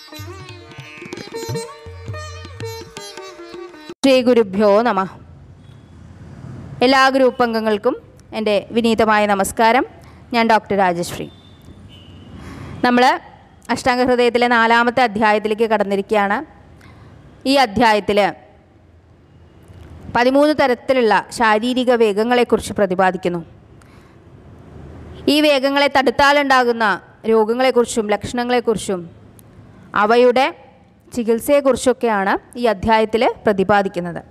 ശ്രീ ഗുരുഭ്യോ നമ എല്ലാ ഗ്രൂപ്പ് അംഗങ്ങൾക്കും എൻ്റെ വിനീതമായ നമസ്കാരം ഞാൻ ഡോക്ടർ രാജശ്രീ നമ്മൾ അഷ്ടാംഗ ഹൃദയത്തിലെ നാലാമത്തെ അധ്യായത്തിലേക്ക് കടന്നിരിക്കുകയാണ് ഈ അധ്യായത്തിൽ പതിമൂന്ന് തരത്തിലുള്ള ശാരീരിക വേഗങ്ങളെക്കുറിച്ച് പ്രതിപാദിക്കുന്നു ഈ വേഗങ്ങളെ തടുത്താലുണ്ടാകുന്ന രോഗങ്ങളെക്കുറിച്ചും ലക്ഷണങ്ങളെക്കുറിച്ചും അവയുടെ ചികിത്സയെക്കുറിച്ചൊക്കെയാണ് ഈ അധ്യായത്തിൽ പ്രതിപാദിക്കുന്നത്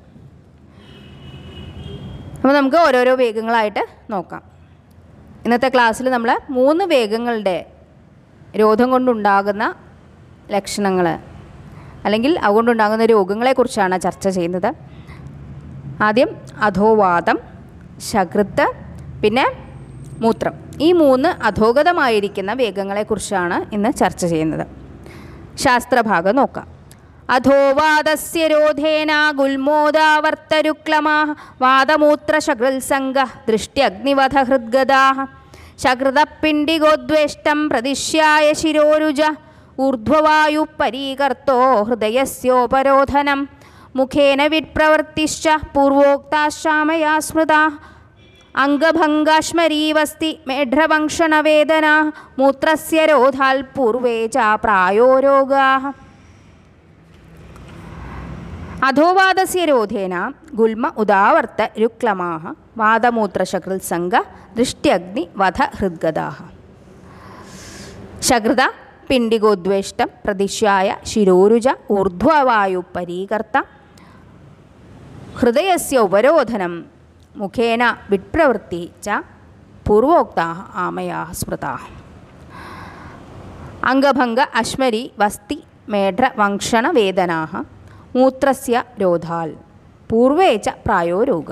അപ്പോൾ നമുക്ക് ഓരോരോ വേഗങ്ങളായിട്ട് നോക്കാം ഇന്നത്തെ ക്ലാസ്സിൽ നമ്മൾ മൂന്ന് വേഗങ്ങളുടെ രോധം കൊണ്ടുണ്ടാകുന്ന ലക്ഷണങ്ങൾ അല്ലെങ്കിൽ അതുകൊണ്ടുണ്ടാകുന്ന രോഗങ്ങളെക്കുറിച്ചാണ് ചർച്ച ചെയ്യുന്നത് ആദ്യം അധോവാദം ശകൃത്ത് പിന്നെ മൂത്രം ഈ മൂന്ന് അധോഗതമായിരിക്കുന്ന വേഗങ്ങളെക്കുറിച്ചാണ് ഇന്ന് ചർച്ച ചെയ്യുന്നത് ശാസ്ത്രഭാഗം നോക്കാം അധോവാദസ്യ രോധേന ഗുൽമോദാവർത്തരുക്ലമാ വാദമൂത്രശകൃത്സംഗ ദൃഷ്ട്യഗ്നിവധ ഹൃദ്ഗദാ ശകൃതപ്പിണ്ഡികോദ്വേഷ്ടം പ്രതിശ്യായ ശിരോരുജ ഊർധ്വവായു പരീകർത്തോ ഹൃദയസ്യോപരോധനം മുഖേന വിപ്രവർത്തിശ്ച പൂർവോക്താശാമയാ സ്മൃതാ അംഗഭംഗാശ്മരീവസ്തി മേഢ്രവംക്ഷണവേദന മൂത്രസ്യ രോധാൽ പൂർവേ ച പ്രായോ രോഗാ അധോവാദസ്യ രോധേന ഗുൽമ ഉദാവർത്ത രുക്ലമാ വാദമൂത്രശകൃത്സംഗ ദൃഷ്ട്യഗ്നി വധ ഹൃദ്ഗദാ ശകൃത പിണ്ഡികോദ്വേഷ്ടം പ്രതിശ്യായ ശിരോരുജ ഊർധ്വവായു പരീകർത്ത ഹൃദയസ്യ ഉപരോധനം മുഖേന വിപ്രവൃത്തി ച പൂർവോക്ത ആമയാ സ്മൃത അംഗഭംഗ അശ്മരി വസ്തി മേഢ്ര വംക്ഷണ വേദനാ മൂത്രസ്യ രോധാൽ പൂർവേ ച പ്രായോ രോഗ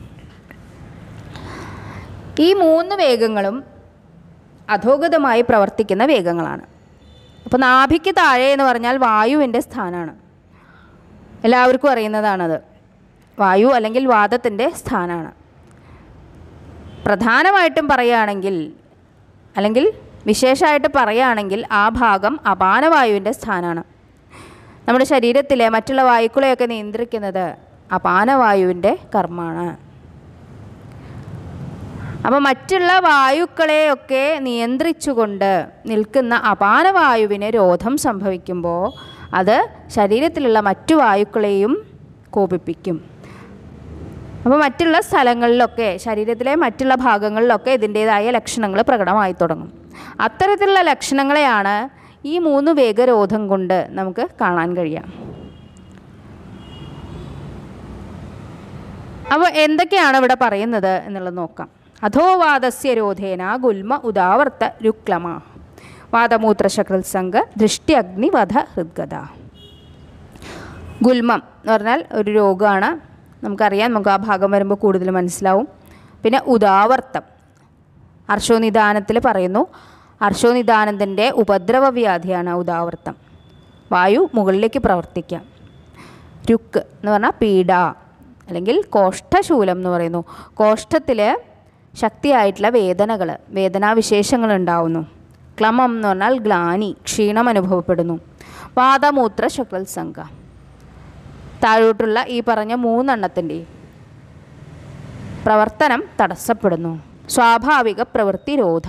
ഈ മൂന്ന് വേഗങ്ങളും അധോഗതമായി പ്രവർത്തിക്കുന്ന വേഗങ്ങളാണ് അപ്പോൾ നാഭിക്ക് താഴെ എന്ന് പറഞ്ഞാൽ വായുവിൻ്റെ സ്ഥാനമാണ് എല്ലാവർക്കും അറിയുന്നതാണത് വായു അല്ലെങ്കിൽ വാദത്തിൻ്റെ സ്ഥാനമാണ് പ്രധാനമായിട്ടും പറയുകയാണെങ്കിൽ അല്ലെങ്കിൽ വിശേഷമായിട്ട് പറയുകയാണെങ്കിൽ ആ ഭാഗം അപാനവായുവിൻ്റെ സ്ഥാനമാണ് നമ്മുടെ ശരീരത്തിലെ മറ്റുള്ള വായുക്കളെയൊക്കെ നിയന്ത്രിക്കുന്നത് അപാനവായുവിൻ്റെ കർമ്മമാണ് അപ്പോൾ മറ്റുള്ള വായുക്കളെയൊക്കെ നിയന്ത്രിച്ചുകൊണ്ട് നിൽക്കുന്ന അപാനവായുവിന് രോധം സംഭവിക്കുമ്പോൾ അത് ശരീരത്തിലുള്ള മറ്റു വായുക്കളെയും കോപിപ്പിക്കും അപ്പോൾ മറ്റുള്ള സ്ഥലങ്ങളിലൊക്കെ ശരീരത്തിലെ മറ്റുള്ള ഭാഗങ്ങളിലൊക്കെ ഇതിൻ്റേതായ ലക്ഷണങ്ങൾ പ്രകടമായി തുടങ്ങും അത്തരത്തിലുള്ള ലക്ഷണങ്ങളെയാണ് ഈ മൂന്ന് വേഗരോധം കൊണ്ട് നമുക്ക് കാണാൻ കഴിയാം അപ്പോൾ എന്തൊക്കെയാണ് ഇവിടെ പറയുന്നത് എന്നുള്ളത് നോക്കാം അധോവാദസ്യ രോധേന ഗുൽമ ഉദാവർത്ത രുക്ലമ വാദമൂത്രശകൃത്സംഗ ദൃഷ്ടി അഗ്നിവധ ഹൃദ്ഗത ഗുൽമം എന്ന് പറഞ്ഞാൽ ഒരു രോഗമാണ് നമുക്കറിയാം നമുക്ക് ആ ഭാഗം വരുമ്പോൾ കൂടുതൽ മനസ്സിലാവും പിന്നെ ഉദാവർത്തം ഹർഷോനിദാനത്തിൽ പറയുന്നു ഹർഷോനിദാനത്തിൻ്റെ ഉപദ്രവവ്യാധിയാണ് ഉദാവർത്തം വായു മുകളിലേക്ക് പ്രവർത്തിക്കാം രുക്ക് എന്ന് പറഞ്ഞാൽ പീഡ അല്ലെങ്കിൽ കോഷ്ഠശൂലം എന്ന് പറയുന്നു കോഷ്ഠത്തിൽ ശക്തിയായിട്ടുള്ള വേദനകൾ വേദനാവിശേഷങ്ങൾ ഉണ്ടാവുന്നു ക്ലമം എന്ന് പറഞ്ഞാൽ ഗ്ലാനി ക്ഷീണം അനുഭവപ്പെടുന്നു വാദമൂത്ര ശക്രത്സംഗ താഴോട്ടുള്ള ഈ പറഞ്ഞ മൂന്നെണ്ണത്തിൻ്റെ പ്രവർത്തനം തടസ്സപ്പെടുന്നു സ്വാഭാവിക പ്രവൃത്തി രോധ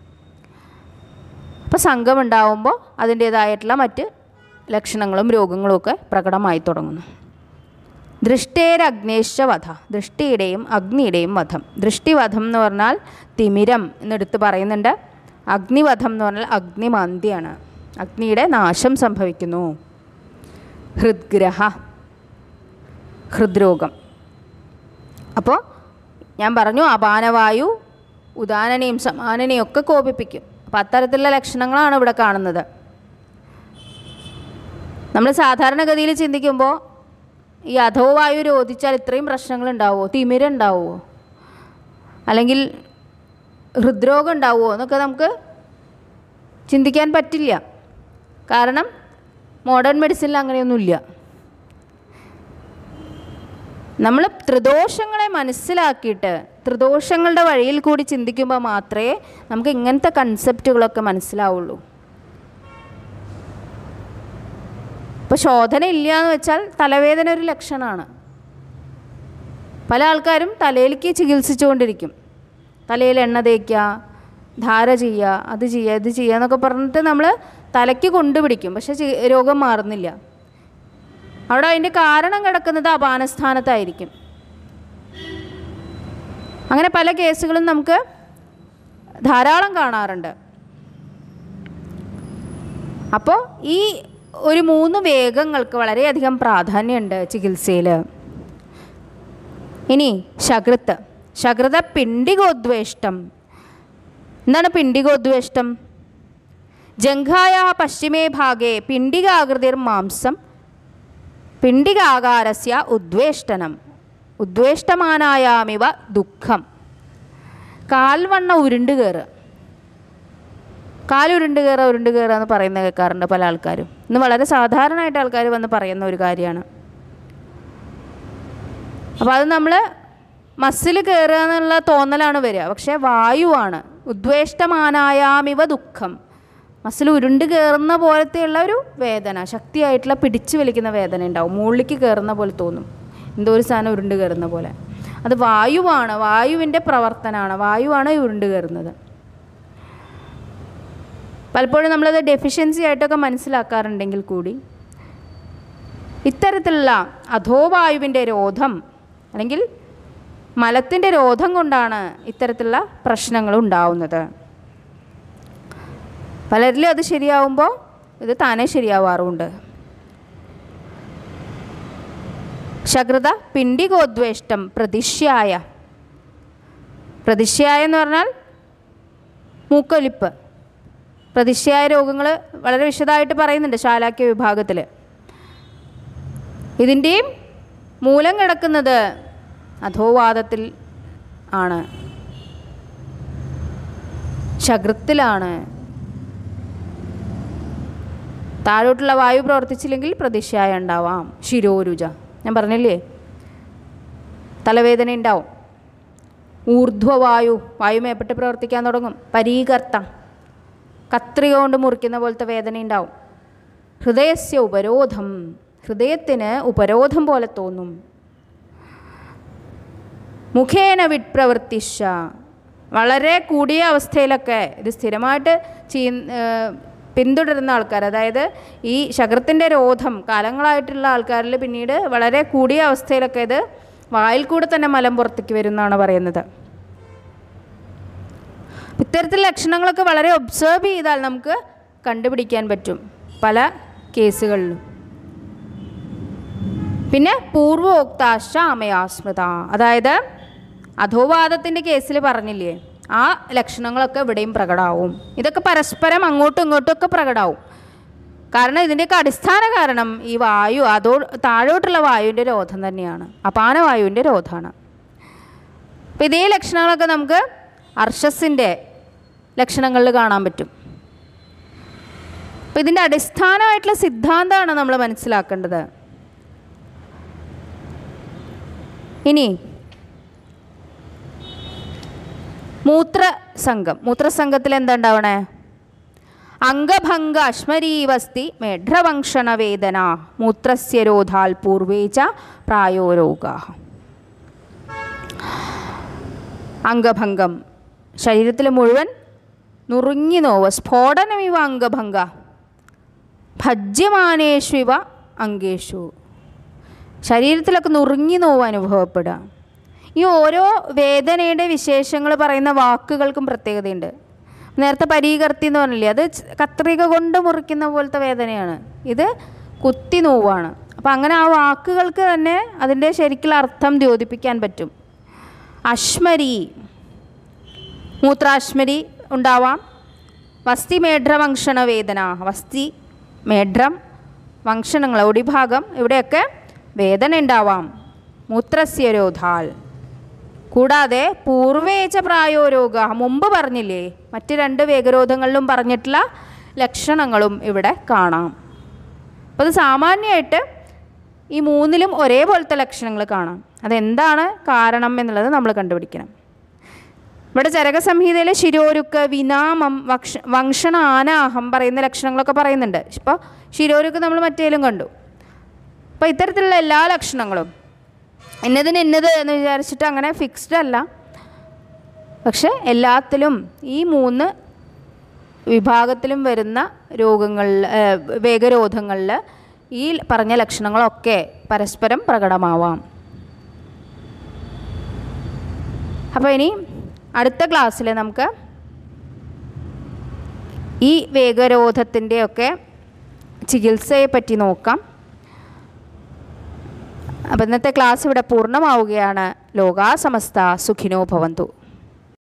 അപ്പോൾ സംഘം ഉണ്ടാവുമ്പോൾ അതിൻ്റേതായിട്ടുള്ള മറ്റ് ലക്ഷണങ്ങളും രോഗങ്ങളും ഒക്കെ പ്രകടമായി തുടങ്ങുന്നു ദൃഷ്ടേരഗ്നേശ്ച വധ ദൃഷ്ടിയുടെയും അഗ്നിയുടെയും വധം ദൃഷ്ടിവധം എന്ന് പറഞ്ഞാൽ തിമിരം എന്നെടുത്ത് പറയുന്നുണ്ട് അഗ്നിവധം എന്ന് പറഞ്ഞാൽ അഗ്നിമന്തിയാണ് അഗ്നിയുടെ നാശം സംഭവിക്കുന്നു ഹൃദ്ഗ്രഹ ഹൃദ്രോഗം അപ്പോൾ ഞാൻ പറഞ്ഞു അപാനവായു ഉദാനനെയും സമാനനെയും ഒക്കെ കോപിപ്പിക്കും അപ്പോൾ അത്തരത്തിലുള്ള ലക്ഷണങ്ങളാണ് ഇവിടെ കാണുന്നത് നമ്മൾ സാധാരണഗതിയിൽ ചിന്തിക്കുമ്പോൾ ഈ അധോവായു രോധിച്ചാൽ ഇത്രയും പ്രശ്നങ്ങൾ ഉണ്ടാവുമോ തിമിരം ഉണ്ടാവുമോ അല്ലെങ്കിൽ ഹൃദ്രോഗം ഉണ്ടാവുമോ എന്നൊക്കെ നമുക്ക് ചിന്തിക്കാൻ പറ്റില്ല കാരണം മോഡേൺ മെഡിസിനിൽ അങ്ങനെയൊന്നുമില്ല നമ്മൾ ത്രിദോഷങ്ങളെ മനസ്സിലാക്കിയിട്ട് ത്രിദോഷങ്ങളുടെ വഴിയിൽ കൂടി ചിന്തിക്കുമ്പോൾ മാത്രമേ നമുക്ക് ഇങ്ങനത്തെ കൺസെപ്റ്റുകളൊക്കെ മനസ്സിലാവുള്ളൂ ഇപ്പോൾ ശോധന ഇല്ല എന്ന് വെച്ചാൽ തലവേദന ഒരു ലക്ഷണമാണ് പല ആൾക്കാരും തലയിലേക്ക് ചികിത്സിച്ചുകൊണ്ടിരിക്കും തലയിൽ എണ്ണ തേക്കുക ധാര ചെയ്യുക അത് ചെയ്യുക ഇത് ചെയ്യുക എന്നൊക്കെ പറഞ്ഞിട്ട് നമ്മൾ തലയ്ക്ക് കൊണ്ടുപിടിക്കും പക്ഷെ ചി- രോഗം മാറുന്നില്ല അവിടെ അതിൻ്റെ കാരണം കിടക്കുന്നത് അപാനസ്ഥാനത്തായിരിക്കും അങ്ങനെ പല കേസുകളും നമുക്ക് ധാരാളം കാണാറുണ്ട് അപ്പോൾ ഈ ഒരു മൂന്ന് വേഗങ്ങൾക്ക് വളരെയധികം പ്രാധാന്യമുണ്ട് ചികിത്സയിൽ ഇനി ശകൃത്ത് ശകൃത പിണ്ടികോദ്വേഷ്ടം എന്താണ് പിണ്ടികോദ്വേഷ്ടം ജംഘായ പശ്ചിമേ ഭാഗേ പിണ്ടികാകൃതിർ മാംസം പിണ്ടികാകാരസ്യ ഉദ്വേഷ്ടനം ഉദ്വേഷ്ടമാനായാമിവ ദുഃഖം കാൽവണ്ണ ഉരുണ്ട് കയറുക കാലുരുണ്ട് കയറുക ഉരുണ്ട് കയറുക എന്ന് പറയുന്നത് കേൾക്കാറുണ്ട് പല ആൾക്കാരും ഇന്ന് വളരെ സാധാരണമായിട്ട് ആൾക്കാർ വന്ന് പറയുന്ന ഒരു കാര്യമാണ് അപ്പോൾ അത് നമ്മൾ മസിൽ കയറുക എന്നുള്ള തോന്നലാണ് വരിക പക്ഷേ വായുവാണ് ഉദ്വേഷ്ടമാനായാമിവ ദുഃഖം മസിൽ ഉരുണ്ട് കയറുന്ന പോലത്തെയുള്ള ഒരു വേദന ശക്തിയായിട്ടുള്ള പിടിച്ചു വലിക്കുന്ന വേദന ഉണ്ടാവും മുകളിലേക്ക് കയറുന്ന പോലെ തോന്നും എന്തോ ഒരു സാധനം ഉരുണ്ട് കയറുന്ന പോലെ അത് വായുവാണ് വായുവിൻ്റെ പ്രവർത്തനമാണ് വായുവാണ് ഈ ഉരുണ്ട് കയറുന്നത് പലപ്പോഴും നമ്മളത് ഡെഫിഷ്യൻസി ആയിട്ടൊക്കെ മനസ്സിലാക്കാറുണ്ടെങ്കിൽ കൂടി ഇത്തരത്തിലുള്ള അധോവായുവിൻ്റെ രോധം അല്ലെങ്കിൽ മലത്തിൻ്റെ രോധം കൊണ്ടാണ് ഇത്തരത്തിലുള്ള പ്രശ്നങ്ങൾ ഉണ്ടാവുന്നത് പലരിലും അത് ശരിയാവുമ്പോൾ ഇത് താനേ ശരിയാവാറുമുണ്ട് ശകൃത പിണ്ടികോദ്വേഷ്ടം പ്രതിഷ്യായ പ്രതിഷ്യായ എന്ന് പറഞ്ഞാൽ മൂക്കൊലിപ്പ് പ്രതിഷ്യായ രോഗങ്ങൾ വളരെ വിശദമായിട്ട് പറയുന്നുണ്ട് ശാലാക്യ വിഭാഗത്തിൽ ഇതിൻ്റെയും മൂലം കിടക്കുന്നത് അധോവാദത്തിൽ ആണ് ശകൃത്തിലാണ് താഴോട്ടുള്ള വായു പ്രവർത്തിച്ചില്ലെങ്കിൽ പ്രതിഷ്യായ ഉണ്ടാവാം ശിരോരുജ ഞാൻ പറഞ്ഞില്ലേ തലവേദന ഉണ്ടാവും ഊർധ്വവായു വായു മേപ്പെട്ട് പ്രവർത്തിക്കാൻ തുടങ്ങും പരീകർത്തം കത്രിക കൊണ്ട് മുറിക്കുന്ന പോലത്തെ വേദന ഉണ്ടാവും ഹൃദയസ്യ ഉപരോധം ഹൃദയത്തിന് ഉപരോധം പോലെ തോന്നും മുഖേന വിട്പ്രവർത്തിശ വളരെ കൂടിയ അവസ്ഥയിലൊക്കെ ഇത് സ്ഥിരമായിട്ട് ചെയ്യുന്ന പിന്തുടരുന്ന ആൾക്കാർ അതായത് ഈ ശകൃത്തിൻ്റെ രോധം കാലങ്ങളായിട്ടുള്ള ആൾക്കാരിൽ പിന്നീട് വളരെ കൂടിയ അവസ്ഥയിലൊക്കെ ഇത് വായിൽ കൂടെ തന്നെ മലം പുറത്തേക്ക് വരും എന്നാണ് പറയുന്നത് ഇത്തരത്തിലുള്ള ലക്ഷണങ്ങളൊക്കെ വളരെ ഒബ്സേർവ് ചെയ്താൽ നമുക്ക് കണ്ടുപിടിക്കാൻ പറ്റും പല കേസുകളിലും പിന്നെ പൂർവോക്താശ അമയാസ്മൃത അതായത് അധോവാദത്തിൻ്റെ കേസിൽ പറഞ്ഞില്ലേ ആ ലക്ഷണങ്ങളൊക്കെ ഇവിടെയും പ്രകടമാവും ഇതൊക്കെ പരസ്പരം അങ്ങോട്ടും ഇങ്ങോട്ടും ഒക്കെ പ്രകടമാവും കാരണം ഇതിൻ്റെയൊക്കെ അടിസ്ഥാന കാരണം ഈ വായു അതോ താഴോട്ടുള്ള വായുവിൻ്റെ രോധം തന്നെയാണ് അപാന വായുവിൻ്റെ രോധമാണ് അപ്പം ഇതേ ലക്ഷണങ്ങളൊക്കെ നമുക്ക് അർഷസിൻ്റെ ലക്ഷണങ്ങളിൽ കാണാൻ പറ്റും അപ്പം ഇതിൻ്റെ അടിസ്ഥാനമായിട്ടുള്ള സിദ്ധാന്തമാണ് നമ്മൾ മനസ്സിലാക്കേണ്ടത് ഇനി മൂത്രസംഘം മൂത്രസംഘത്തിൽ എന്താ ഉണ്ടാവണേ അംഗഭംഗ അശ്മരീവസ്തി മേഢ്രവംക്ഷണ വേദന മൂത്രസ്യ രോധാൽ പൂർവേച പ്രായോരോഗ അംഗഭംഗം ശരീരത്തിൽ മുഴുവൻ നുറുങ്ങി നോവ് സ്ഫോടനമിവ അംഗഭംഗ ഭജ്യമാനേഷു ഇവ അംഗേഷു ശരീരത്തിലൊക്കെ നുറുങ്ങി നോവ് അനുഭവപ്പെടുക ഈ ഓരോ വേദനയുടെ വിശേഷങ്ങൾ പറയുന്ന വാക്കുകൾക്കും പ്രത്യേകതയുണ്ട് നേരത്തെ പരീകർത്തി എന്ന് പറഞ്ഞില്ലേ അത് ച- കത്രിക കൊണ്ട് മുറിക്കുന്ന പോലത്തെ വേദനയാണ് ഇത് കുത്തി നോവാണ് അപ്പം അങ്ങനെ ആ വാക്കുകൾക്ക് തന്നെ അതിൻ്റെ ശരിക്കുള്ള അർത്ഥം ദ്യോതിപ്പിക്കാൻ പറ്റും അശ്മരി മൂത്രാശ്മരി ഉണ്ടാവാം വസ്തി മേഢ്ര വംശണ വേദന വസ്തി മേഢ്രം വംശണങ്ങൾ ഒടിഭാഗം ഇവിടെയൊക്കെ വേദന ഉണ്ടാവാം മൂത്രസ്യ രോധാൽ കൂടാതെ പൂർവേച്ച പ്രായോരോഗ മുമ്പ് പറഞ്ഞില്ലേ മറ്റ് രണ്ട് വേഗരോധങ്ങളിലും പറഞ്ഞിട്ടുള്ള ലക്ഷണങ്ങളും ഇവിടെ കാണാം അപ്പോൾ അത് സാമാന്യമായിട്ട് ഈ മൂന്നിലും ഒരേപോലത്തെ ലക്ഷണങ്ങൾ കാണാം അതെന്താണ് കാരണം എന്നുള്ളത് നമ്മൾ കണ്ടുപിടിക്കണം ഇവിടെ ചരകസംഹിതയിലെ ശിരോരുക്ക് വിനാമം വക്ഷ വംശണ ആനാഹം പറയുന്ന ലക്ഷണങ്ങളൊക്കെ പറയുന്നുണ്ട് ഇപ്പോൾ ശിരോരുക്ക് നമ്മൾ മറ്റേലും കണ്ടു അപ്പോൾ ഇത്തരത്തിലുള്ള എല്ലാ ലക്ഷണങ്ങളും ഇന്നതിന് ഇന്നത് എന്ന് വിചാരിച്ചിട്ട് അങ്ങനെ ഫിക്സ്ഡ് അല്ല പക്ഷെ എല്ലാത്തിലും ഈ മൂന്ന് വിഭാഗത്തിലും വരുന്ന രോഗങ്ങളിൽ ഏഹ്, വേഗരോധങ്ങളിൽ ഈ പറഞ്ഞ ലക്ഷണങ്ങളൊക്കെ പരസ്പരം പ്രകടമാവാം അപ്പോൾ ഇനി അടുത്ത ക്ലാസ്സിൽ നമുക്ക് ഈ വേഗരോധത്തിൻ്റെയൊക്കെ ചികിത്സയെ പറ്റി നോക്കാം അപ്പം ഇന്നത്തെ ക്ലാസ് ഇവിടെ പൂർണ്ണമാവുകയാണ് ലോകാ സമസ്ത സുഖിനോ ഭവന്തു